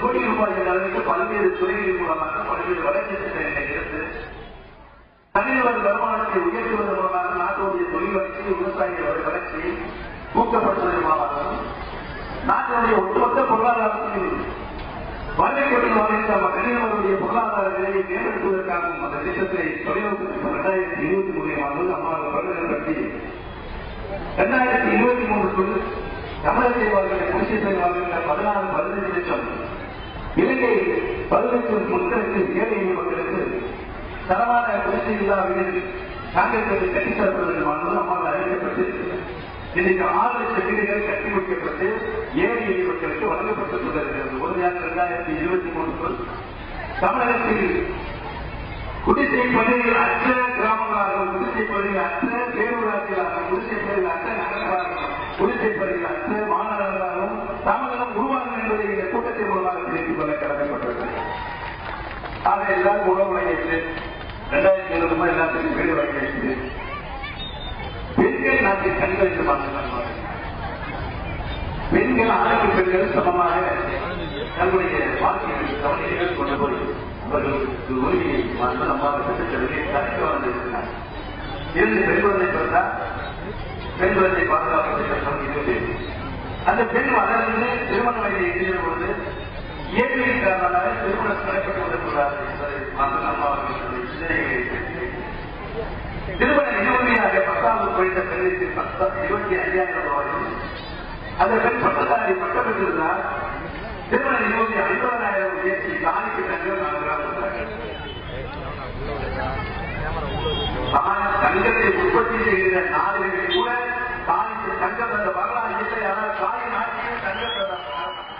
கோடி ரூபாய் அளவுக்கு பல்வேறு துறைகளின் மூலமாக பல்வேறு வளர்ச்சி திட்டங்களை எடுத்து தனிநபர் வருமானத்தை உயர்த்துவதன் மூலமாக நாட்டுடைய தொழில் வளர்ச்சி விவசாயிகளுடைய வளர்ச்சியை ஊக்கப்படுத்துவதன் மூலமாக நாட்டினுடைய ஒட்டுமொத்த பொருளாதாரத்தில் வளர்ச்சி கொண்டு நம்ம தனிநபருடைய பொருளாதார நிலையை மேம்படுத்துவதற்காகவும் அந்த திட்டத்தை தொலைநோக்கு திட்டம் இரண்டாயிரத்தி இருபத்தி மூணு ஆண்டு அம்மாவை பிரகடனப்படுத்தி இரண்டாயிரத்தி இருபத்தி மூன்றுக்குள் தமிழக வாழ்கிற குடிசை வாழ்கின்ற பதினாறு பதினைந்து லட்சம் இலங்கை பதினெட்டு மக்களுக்கு ஏழை எளிய மக்களுக்கு தரமான குடிசை இல்லா வீடு காங்கிரஸ் கட்டித்தரப்படுவது என்பது நம்மால் அறிவிக்கப்பட்டு இன்னைக்கு ஆறு லட்சம் வீடுகள் கட்டி முடிக்கப்பட்டு ஏழை எளிய மக்களுக்கு வழங்கப்பட்டுக் கொண்டிருக்கிறது உறுதியாக இரண்டாயிரத்தி இருபத்தி மூணுக்குள் தமிழகத்தில் குடிசை பகுதியில் அற்ற கிராமங்களாகவும் குடிசை பகுதியில் அற்ற பேரூராட்சிகளாகவும் குடிசை பகுதியில் அற்ற நகரங்களாகவும் குடிசை பகுதியில் அற்ற மாநகரங்களாகவும் தமிழகம் உருவாகும் என்பதை இந்த கூட்டத்தின் மூலமாக தெரிவித்துக் கொள்ள கடமைப்பட்டிருக்கிறது ஆக எல்லாரும் உணவு வழங்கிட்டு ரெண்டாயிரத்தி இருபது ரூபாய் எல்லாத்துக்கும் வீடு வழங்கிட்டு பெண்கள் நாட்டின் கண்களுக்கு மாற்றம் பெண்கள் ஆணவ பெண்கள் சமமாக தங்களுடைய வாழ்க்கையை கவனிகள் கொண்டு போய் அவர்களுக்கு உரிமையை நம்மால் திட்டத்திலே தடுக்க வந்திருக்கிறார் இரண்டு பெண் குழந்தை பிறந்தா பெண் குழந்தை பாதுகாப்பு திட்டம் இருபது அந்த பெண் வளர்ந்து திருமண வயதை எதிர்ந்த பொழுது இயற்கையின் காரணமாக திருமணம் நடைபெற்று விடக்கூடாது என்பதை மக்கள் அம்மா அவர்களுடைய சிந்தனைகளை திருமண நிபுணியாக பத்தாவது குறைந்த பெண்ணுக்கு பத்தாம் இருபத்தி ஐயாயிரம் ரூபாய் அந்த பெண் பட்டதாரி பட்டம் பெற்றிருந்தால் திருமண நிபுணி ஐம்பதாயிரம் உயர்த்தி தாலிக்கு தங்கம் நான்காயிரம் தான் தங்கத்தை உற்பத்தி செய்கிற நாடுகளில் கூட தாலிக்கு தங்கம் அந்த வரலாறு இல்லை ஆனால் தாய் நாட்டிலே தங்கம்